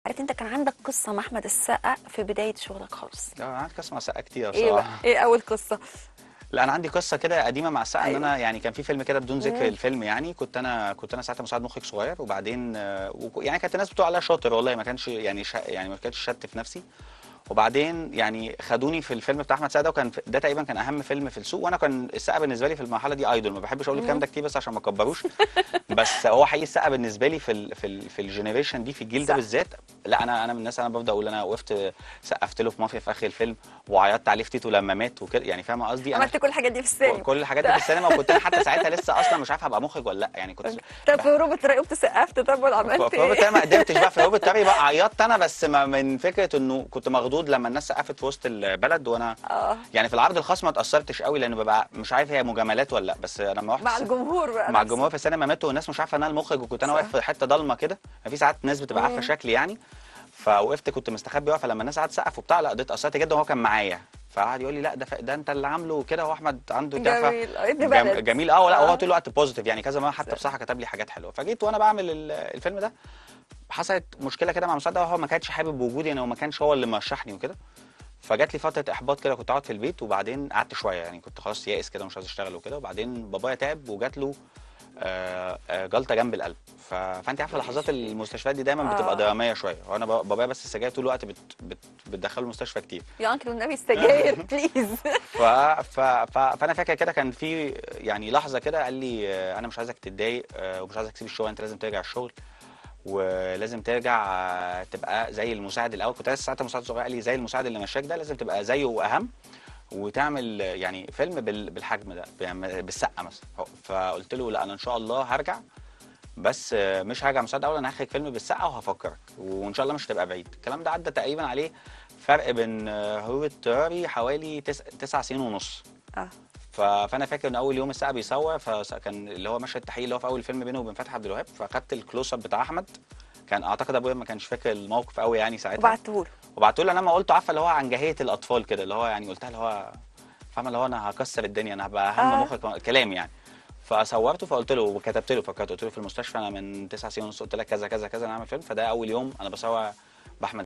عارف انت كان عندك قصه مع احمد السقا في بدايه شغلك خالص لا انا عندي قصه مع سقا كتير ايه بقى بصراحه ايه اول قصه لا انا عندي قصه كده قديمه مع سقا ان أيوة. انا يعني كان في فيلم كده بدون ذكر مم. الفيلم يعني كنت انا كنت انا ساعتها مساعد مخرج صغير وبعدين آه، وك- يعني كانت الناس بتقول عليا شاطر والله ما كانش يعني شا يعني ما كانتش شت في نفسي وبعدين يعني خدوني في الفيلم بتاع احمد سقا وكان ده تقريبا كان اهم فيلم في السوق وانا كان السقا بالنسبه لي في المرحله دي ايدول ما بحبش اقول الكلام ده كتير بس عشان ما اكبروش بس هو حقيقي السقا بالنسبه لي في ال في ال في الجنريشن دي في الجيل ده صح. بالذات لا انا انا من الناس انا بفضل اقول انا وقفت سقفت له في مافيا في اخر الفيلم وعيطت عليه في تيتو لما مات وكده يعني فاهمه قصدي انا عملت كل الحاجات دي في السينما كل الحاجات دي في السينما وكنت انا حتى ساعتها لسه اصلا مش عارف هبقى مخرج ولا لا يعني كنت طب في روبوت رأي قمت سقفت طب ولا عملت في روبوت ايه ما قدرتش بقى في روبوت تاني بقى عيطت انا بس ما من فكره انه كنت مخضوض لما الناس سقفت في وسط البلد وانا اه يعني في العرض الخاص ما اتاثرتش قوي لان ببقى مش عارف هي مجاملات ولا لا بس لما رحت مع الس- الجمهور بقى مع نفسه. الجمهور في السينما ماتوا والناس مش عارفه ان انا المخرج وكنت انا صح. واقف في حته ضلمه كده في ساعات ناس بتبقى عارفه مم. شكلي يعني فوقفت كنت مستخبي واقف فلما الناس قعدت تسقف وبتاع لا ده اتاثرت جدا وهو كان معايا فقعد يقول لي لا ده ف... ده انت اللي عامله وكده هو احمد عنده ده ف... جميل ابن جم... بلد جميل اه لا آه. هو طول الوقت بوزيتيف يعني كذا مره حتى بصراحه كتب لي حاجات حلوه فجيت وانا بعمل ال- الفيلم ده حصلت مشكله كده مع مساعد هو ما كانش حابب وجودي يعني هو ما كانش هو اللي مرشحني وكده فجات لي فتره احباط كده كنت قاعد في البيت وبعدين قعدت شويه يعني كنت خلاص يائس كده مش عايز اشتغل وكده وبعدين بابايا تعب وجات له آه، آه، جلطه جنب القلب ف... فانت عارفه لحظات المستشفيات دي دايما آه. بتبقى دراميه شويه وانا ب- بابايا بس السجاير طول الوقت بت... بت... بتدخله المستشفى كتير يا انكل والنبي السجاير بليز ف... ف... ف... فانا فاكر كده كان في يعني لحظه كده قال لي آه، انا مش عايزك تتضايق آه، ومش عايزك تسيب الشغل انت لازم ترجع الشغل ولازم ترجع آه، تبقى زي المساعد الاول كنت لسه ساعتها مساعد صغير قال لي زي المساعد اللي مشاك ده لازم تبقى زيه واهم وتعمل آه، يعني فيلم بال- بالحجم ده يعني بالسقه مثلا فقلت له لا انا ان شاء الله هرجع بس آه، مش هرجع مساعد اول انا هخرج فيلم بالسقه وهفكرك وان شاء الله مش هتبقى بعيد الكلام ده عدى تقريبا عليه فرق بين آه، هروب اضطراري حوالي تس... تسع سنين ونص اه ف... فانا فاكر ان اول يوم السقا بيصور فكان اللي هو مشهد التحقيق اللي هو في اول فيلم بينه وبين فتحي عبد الوهاب فاخدت الكلوز اب بتاع احمد كان اعتقد ابويا ما كانش فاكر الموقف قوي يعني ساعتها وبعته له وبعته له انا ما قلته عارفه اللي هو عن جاهيه الاطفال كده اللي هو يعني قلتها اللي هو فاهمه اللي هو انا هكسر الدنيا انا هبقى اهم آه. مخرج كلام يعني فصورته فقلت له وكتبت له فكرت قلت له في المستشفى انا من تسع سنين ونص قلت لك كذا كذا كذا انا هعمل فيلم فده اول يوم انا بصور باحمد